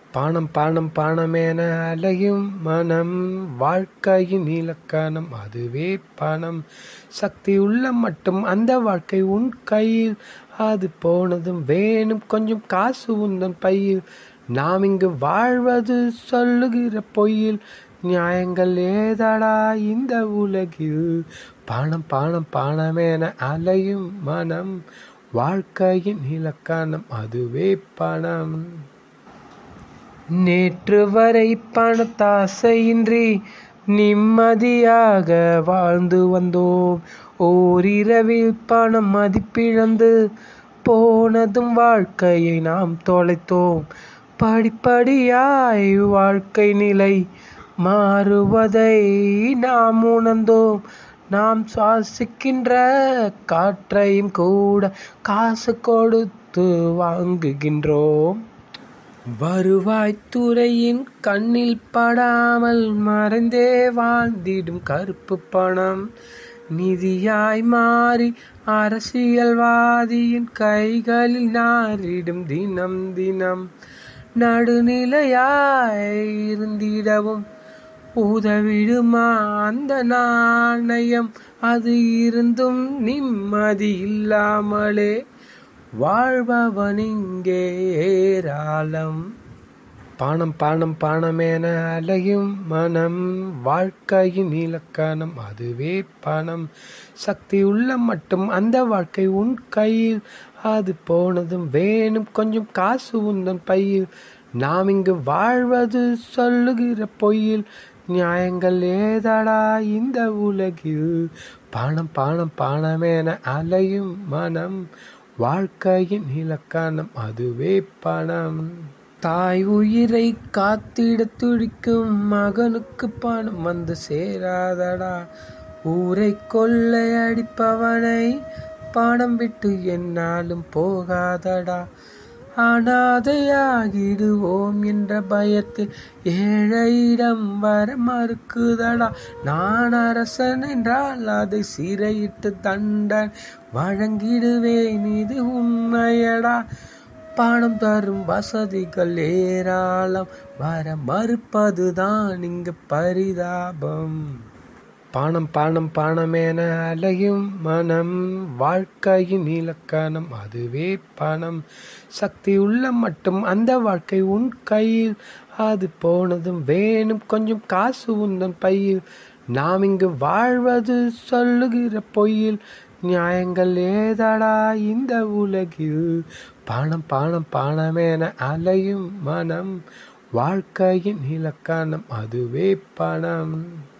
பானம் பானம் பானமென அலையும் மனம் வாழ்க்கையின் இலக்கணம் அதுவே பணம் சக்தி உள்ள மட்டும் அந்த வாழ்க்கை உன் கையில் அது போனதும் வேணும் கொஞ்சம் காசு உந்தன் பையில் நாம் இங்கு வாழ்வது சொல்லுகிற பொய்யில் நியாயங்கள் ஏதடா இந்த உலகில் பானம் பானம் பானமென அலையும் மனம் வாழ்க்கையின் இலக்கணம் அதுவே பணம் நேற்று வரை பணத்தாசையின்றி நிம்மதியாக வாழ்ந்து வந்தோம் ஓரிரவில் பணம் மதிப்பிழந்து போனதும் வாழ்க்கையை நாம் தொலைத்தோம் படிப்படியாய் வாழ்க்கை நிலை மாறுவதை நாம் உணர்ந்தோம் நாம் சுவாசிக்கின்ற காற்றையும் கூட காசு கொடுத்து வாங்குகின்றோம் வருவாய்த்துறையின் கண்ணில் படாமல் மறைந்தே வாழ்ந்திடும் கருப்பு பணம் நிதியாய் மாறி அரசியல்வாதியின் கைகளில் நாரிடும் தினம் தினம் நடுநிலையாய் இருந்திடவும் உதவிடுமா அந்த நாணயம் அது இருந்தும் நிம்மதி இல்லாமலே வாழ்பவன் இங்கே ஏராளம் பானம் பானம் பானமென அலையும் மனம் வாழ்க்கையின் இலக்கணம் அதுவே பணம் சக்தி உள்ள மட்டும் அந்த வாழ்க்கை உன் கையில் அது போனதும் வேணும் கொஞ்சம் காசு உந்தன் பையில் நாம் இங்கு வாழ்வது சொல்லுகிற பொய்யில் நியாயங்கள் ஏதடா இந்த உலகில் பானம் பானம் பானமென அலையும் மனம் வாழ்க்கையின் இலக்கணம் அதுவே பணம் தாய் உயிரை காத்திட துடிக்கும் மகனுக்கு பணம் வந்து சேராதடா ஊரை கொள்ளை அடிப்பவனை பணம் விட்டு என்னாலும் போகாதடா அனாதையாகிடுவோம் என்ற பயத்தில் ஏழையிடம் வர மறுக்குதடா நான் அரசன் என்றால் அதை சிறையிட்டு தண்டன் வழங்கிடுவேன் இது உண்மையடா பணம் தரும் வசதிகள் ஏராளம் வர மறுப்பதுதான் இங்கு பரிதாபம் பானம் பானம் பானமென அலையும் மனம் வாழ்க்கையின் இலக்கணம் அதுவே பணம் சக்தி உள்ள மட்டும் அந்த வாழ்க்கை உன் கையில் அது போனதும் வேணும் கொஞ்சம் காசு உந்தன் பையில் நாம் இங்கு வாழ்வது சொல்லுகிற பொய்யில் நியாயங்கள் ஏதடா இந்த உலகில் பானம் பானம் பானமென அலையும் மனம் வாழ்க்கையின் இலக்கணம் அதுவே பணம்